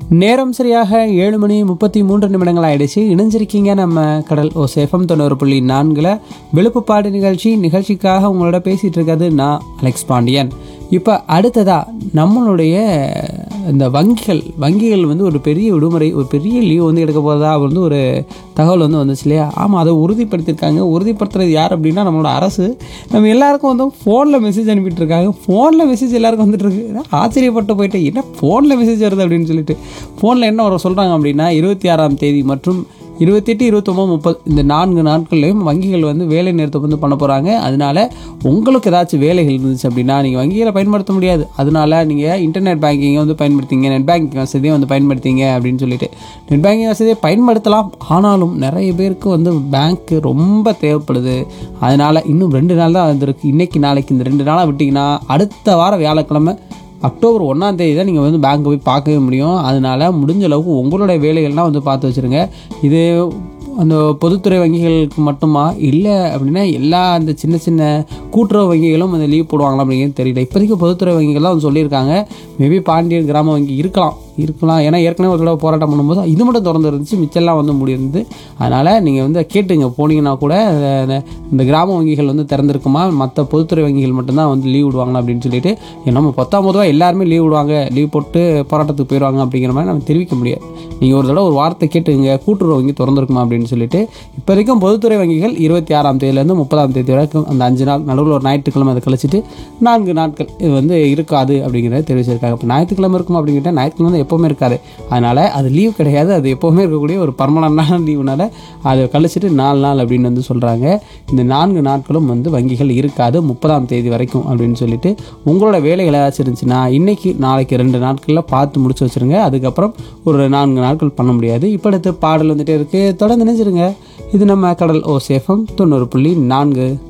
நேரம் சரியாக ஏழு மணி முப்பத்தி மூன்று நிமிடங்கள் ஆயிடுச்சு இணைஞ்சிருக்கீங்க நம்ம கடல் ஓ சேஃபம் தொண்ணூறு புள்ளி நான்கில் விழுப்புப்பாடு நிகழ்ச்சி நிகழ்ச்சிக்காக உங்களோட பேசிகிட்டு இருக்கிறது நான் அலெக்ஸ் பாண்டியன் இப்போ அடுத்ததா நம்மளுடைய இந்த வங்கிகள் வங்கிகள் வந்து ஒரு பெரிய விடுமுறை ஒரு பெரிய லீவ் வந்து எடுக்க போகிறதா வந்து ஒரு தகவல் வந்து வந்துச்சு இல்லையா ஆமாம் அதை உறுதிப்படுத்தியிருக்காங்க உறுதிப்படுத்துறது யார் அப்படின்னா நம்மளோட அரசு நம்ம எல்லாருக்கும் வந்து ஃபோனில் மெசேஜ் அனுப்பிட்டு இருக்காங்க ஃபோனில் மெசேஜ் எல்லாருக்கும் வந்துட்டு இருக்கு நான் ஆச்சரியப்பட்டு போயிட்டு என்ன ஃபோனில் மெசேஜ் வருது அப்படின்னு சொல்லிட்டு ஃபோனில் என்ன வர சொல்கிறாங்க அப்படின்னா இருபத்தி ஆறாம் தேதி மற்றும் இருபத்தெட்டு இருபத்தொம்போது முப்பது இந்த நான்கு நாட்கள்லையும் வங்கிகள் வந்து வேலை நிறுத்தம் வந்து பண்ண போகிறாங்க அதனால உங்களுக்கு ஏதாச்சும் வேலைகள் இருந்துச்சு அப்படின்னா நீங்கள் வங்கிகளை பயன்படுத்த முடியாது அதனால நீங்கள் இன்டர்நெட் பேங்கிங்கை வந்து பயன்படுத்திங்க நெட் பேங்கிங் வசதியை வந்து பயன்படுத்திங்க அப்படின்னு சொல்லிட்டு நெட் பேங்கிங் வசதியை பயன்படுத்தலாம் ஆனாலும் நிறைய பேருக்கு வந்து பேங்க்கு ரொம்ப தேவைப்படுது அதனால இன்னும் ரெண்டு நாள் தான் வந்திருக்கு இன்னைக்கு நாளைக்கு இந்த ரெண்டு நாளாக விட்டிங்கன்னா அடுத்த வாரம் வியாழக்கிழமை அக்டோபர் ஒன்றாம் தேதி தான் நீங்கள் வந்து பேங்க்கை போய் பார்க்கவே முடியும் அதனால முடிஞ்ச அளவுக்கு உங்களுடைய வேலைகள்லாம் வந்து பார்த்து வச்சுருங்க இது அந்த பொதுத்துறை வங்கிகளுக்கு மட்டுமா இல்லை அப்படின்னா எல்லா அந்த சின்ன சின்ன கூட்டுறவு வங்கிகளும் அந்த லீவ் போடுவாங்களா அப்படிங்கிறது தெரியல இப்போதைக்கு பொதுத்துறை வங்கிகள் தான் வந்து சொல்லியிருக்காங்க மேபி பாண்டியன் கிராம வங்கி இருக்கலாம் இருக்கலாம் ஏன்னா ஏற்கனவே ஒரு தடவை போராட்டம் பண்ணும்போது இது மட்டும் திறந்து இருந்துச்சு மிச்சம்லாம் வந்து முடியிருந்து அதனால் நீங்கள் வந்து கேட்டுங்க போனீங்கன்னா கூட அந்த- இந்த கிராம வங்கிகள் வந்து திறந்திருக்குமா மற்ற பொதுத்துறை வங்கிகள் மட்டும்தான் வந்து லீவ் விடுவாங்களா அப்படின்னு சொல்லிட்டு நம்ம பத்தாம் பொதுவாக எல்லாருமே லீவ் விடுவாங்க லீவ் போட்டு போராட்டத்துக்கு போயிடுவாங்க அப்படிங்கிற மாதிரி நம்ம தெரிவிக்க முடியாது நீங்கள் ஒரு தடவை ஒரு வார்த்தை கேட்டுங்க கூட்டுறவு வங்கி திறந்திருக்குமா அப்படின்னு சொல்லிட்டு இப்போ வரைக்கும் பொதுத்துறை வங்கிகள் இருபத்தி ஆறாம் தேதியிலேருந்து முப்பதாம் தேதி வரைக்கும் அந்த அஞ்சு நாள் நடுவில் ஒரு ஞாயிற்றுக்கிழமை அதை கழிச்சிட்டு நான்கு நாட்கள் இது வந்து இருக்காது அப்படிங்கிறத தெரிவிச்சிருக்காங்க இப்போ ஞாயிற்றுக்கிழமை இருக்கும் அப்படிங்கிட்ட ஞாயிற்றுக்கிழமை வந்து எப்போவுமே இருக்காது அதனால் அது லீவ் கிடையாது அது எப்போவுமே இருக்கக்கூடிய ஒரு பர்மனண்டான லீவுனால அதை கழிச்சிட்டு நாலு நாள் அப்படின்னு வந்து சொல்கிறாங்க இந்த நான்கு நாட்களும் வந்து வங்கிகள் இருக்காது முப்பதாம் தேதி வரைக்கும் அப்படின்னு சொல்லிட்டு உங்களோட வேலைகள் ஏதாச்சும் இருந்துச்சுன்னா இன்னைக்கு நாளைக்கு ரெண்டு நாட்களில் பார்த்து முடிச்சு வச்சுருங்க அதுக்கப்புறம் ஒரு நான்கு நாட்கள் பண்ண முடியாது இப்போ அடுத்து பாடல் வந்துட்டே இருக்குது தொடர்ந்து நினைச்சிருங்க இது நம்ம கடல் ஓ சேஃபம் தொண்ணூறு புள்ளி நான்கு